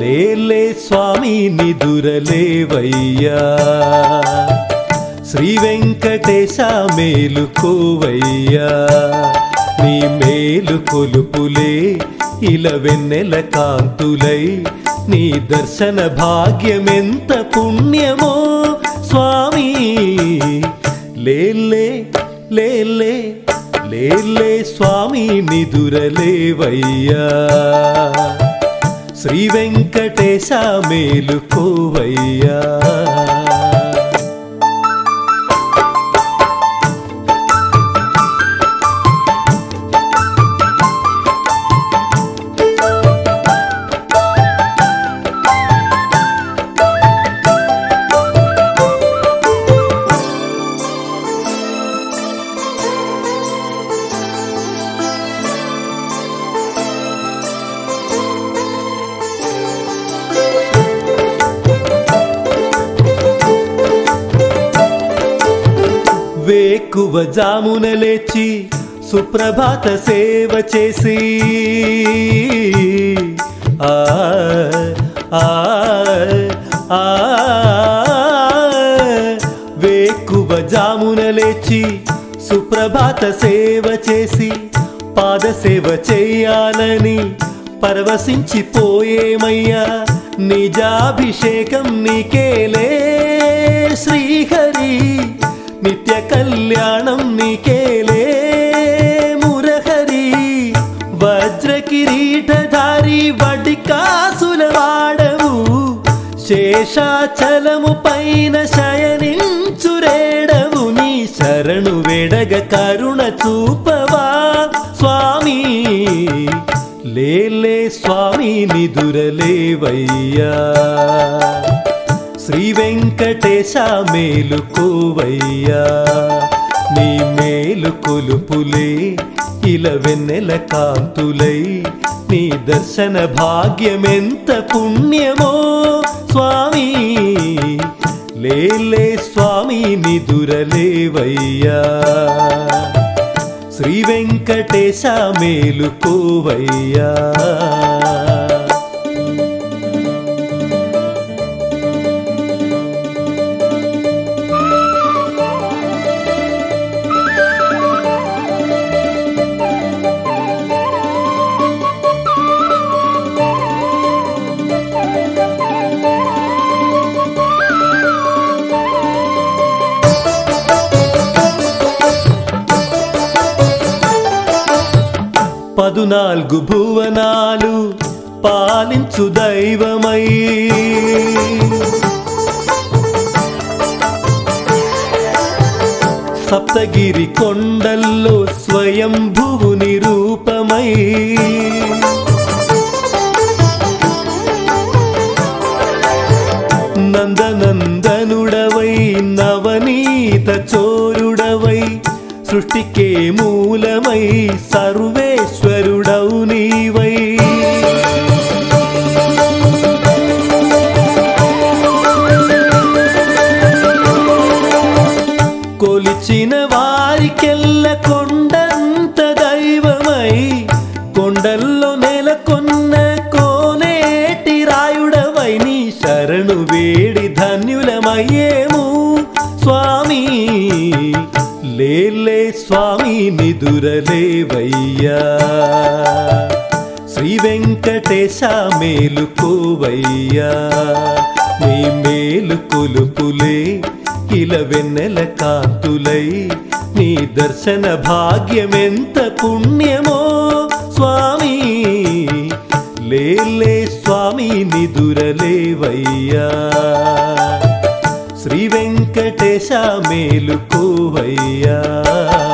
లేలే స్వామి నిదురలేవయ్యా శ్రీ వెంకటేశ మేలుకోవయ్యా నీ మేలు కొలుపులే ఇల వెన్నెల కాంతులై నీ దర్శన భాగ్యమెంత పుణ్యమో స్వామి లేలే లేలే లేలే స్వామి నిదురలేవయ్యా శ్రీ వెంకటేశ మేలుకోవయ్యా వేకువ జామున లేచి సుప్రభాత సేవ చేసి ఆ ఆ ఆ వేకువ జామున లేచి సుప్రభాత సేవ చేసి పాద సేవ చేయాలని పరవశించిపోయేమయ్యా నిజాభిషేకం నీకేలే శ్రీహరి నిత్య కళ్యాణం నీకేలే మురహరి వజ్ర కిరీటధారి వడ్డి కాసుల వాడవు శేషాచలము పైన శయనించురేడవు నీ శరణు వెడగ కరుణ చూపవా స్వామి లేలే స్వామి నిదురలేవయ్యా శ్రీ వెంకటేశ మేలుకోవయ్యా నీ మేలు కొలుపులే ఇల వెన్నెల కాంతులై నీ దర్శన భాగ్యమెంత పుణ్యమో స్వామి లేలే స్వామి నిదురలేవయ్యా శ్రీ వెంకటేశ మేలుకోవయ్యా పదునాలుగు భువనాలు పాలించు దైవమై సప్తగిరి కొండల్లో స్వయం భువుని రూపమై నందనందనుడవై నవనీత చోరుడవై సృష్టికే మూలమై సర్వేశ్వరుడవు నీవై కొలిచిన వారికెల్ల కొండంత దైవమై కొండల్లో నెలకొన్న కోనేటి రాయుడవై నీ శరణు వేడి ధన్యులమయ్యేము స్వామి లేలే స్వామి నిదురలేవయ్యా శ్రీ వెంకటేశ మేలుకోవయ్యా నీ మేలు కొలుపులే ఇల వెన్నెల కాంతులై నీ దర్శన భాగ్యమెంత పుణ్యమో స్వామి లేలే స్వామి నిదురలేవయ్యా శ్రీ వెంకటేశ మేలుకోవయ్యా